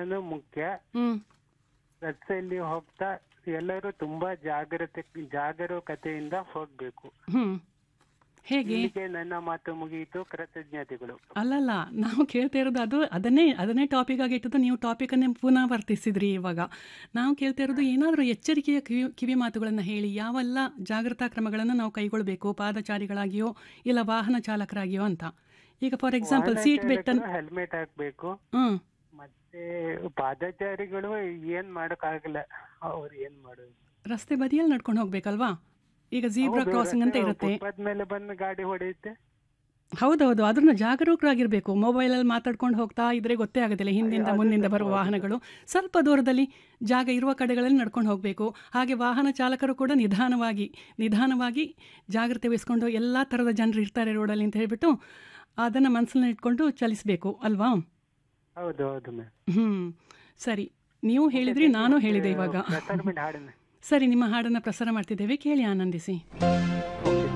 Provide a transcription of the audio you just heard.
ಜೀವನನೂ ಮುಖ್ಯ ಹ್ಮ್ ರಸ್ತೆಯಲ್ಲಿ ಹೋಗ್ತಾ ಎಲ್ಲರೂ ತುಂಬಾ ಜಾಗ್ರತೆ ಜಾಗರೂಕತೆಯಿಂದ ಹೋಗ್ಬೇಕು ಹ್ಮ್ ಹೇಗೆ ಇಲ್ಲಿಗೆ ನನ್ನ ಮಾತು ಮುಗಿಯಿತು ಕೃತಜ್ಞತೆಗಳು ಅಲ್ಲಲ್ಲ ನಾವು ಕೇಳ್ತಾ ಇರೋದು ಅದು ಅದನ್ನೇ ಅದನ್ನೇ ಟಾಪಿಕ್ ಆಗಿ ಇಟ್ಟದ್ದು ನೀವು ಟಾಪಿಕನ್ನೇ ಪುನಃ ವರ್ತಿಸಿದ್ರಿ ಇವಾಗ ನಾವು ಕೇಳ್ತಾ ಇರೋದು ಏನಾದರೂ ಎಚ್ಚರಿಕೆಯ ಕಿವಿ ಕಿವಿ ಮಾತುಗಳನ್ನು ಹೇಳಿ ಯಾವೆಲ್ಲ ಜಾಗೃತಾ ಕ್ರಮಗಳನ್ನು ನಾವು ಕೈಗೊಳ್ಳಬೇಕು ಪಾದಚಾರಿಗಳಾಗಿಯೋ ಇಲ್ಲ ವಾಹನ ಚಾಲಕರಾಗಿಯೋ ಅಂತ ಈಗ ಫಾರ್ ಎಕ್ಸಾಂಪಲ್ ಸೀಟ್ ಬೆಲ್ಟ್ ಅನ್ನು ಹೆಲ್ಮೆಟ್ ಹಾಕ್ಬೇಕು ಹ್ಮ್ ಮತ್ತೆ ಪಾದಚಾರಿಗಳು ಏನ್ ಮಾಡಕ್ಕಾಗಲ್ಲ ಅವ್ರು ಏನ್ ಮಾಡೋದು ರಸ್ತೆ ಬದಿಯಲ್ಲಿ ನಡ್ಕೊಂಡು ಹೋಗ್ಬೇಕಲ್ವಾ ಈಗ ಜೀಬ್ರಾ ಕ್ರಾಸಿಂಗ್ ಅಂತ ಇರುತ್ತೆ ಫುಟ್ಪಾತ್ ಮೇಲೆ ಬಂದು ಗಾಡಿ ಹೊಡೆಯುತ್ತೆ ಹೌದೌದು ಅದನ್ನ ಜಾಗರೂಕರಾಗಿರಬೇಕು ಮೊಬೈಲಲ್ಲಿ ಮಾತಾಡ್ಕೊಂಡು ಹೋಗ್ತಾ ಇದ್ರೆ ಗೊತ್ತೇ ಆಗೋದಿಲ್ಲ ಹಿಂದಿಂದ ಮುಂದಿಂದ ಬರುವ ವಾಹನಗಳು ಸ್ವಲ್ಪ ದೂರದಲ್ಲಿ ಜಾಗ ಇರುವ ಕಡೆಗಳಲ್ಲಿ ನಡ್ಕೊಂಡು ಹೋಗಬೇಕು ಹಾಗೆ ವಾಹನ ಚಾಲಕರು ಕೂಡ ನಿಧಾನವಾಗಿ ನಿಧಾನವಾಗಿ ಜಾಗ್ರತೆ ವಹಿಸ್ಕೊಂಡು ಎಲ್ಲ ಥರದ ಜನರು ಇರ್ತಾರೆ ರೋಡಲ್ಲಿ ಅಂತ ಹೇಳ್ಬಿಟ್ಟು ಅದನ್ನು ಮನಸ್ಸಲ್ಲಿ ಇಟ್ಕೊಂಡು ಚಲಿಸಬೇಕು ಅಲ್ವಾ ಹೌದು ಹೌದು ಮ್ಯಾಮ್ ಹ್ಞೂ ಸರಿ ನೀವು ಹೇಳಿದ್ರಿ ನಾನು ಹೇಳಿದೆ ಇವಾಗ ಪ್ರಸಾರ ಮಾಡಿ ಹಾಡನ್ನ ಸರಿ ನಿಮ್ಮ ಹಾಡನ್ನು ಪ್ರಸಾರ ಮಾಡ್ತಿದ್ದೇವೆ ಕೇಳಿ ಆನಂದಿಸಿ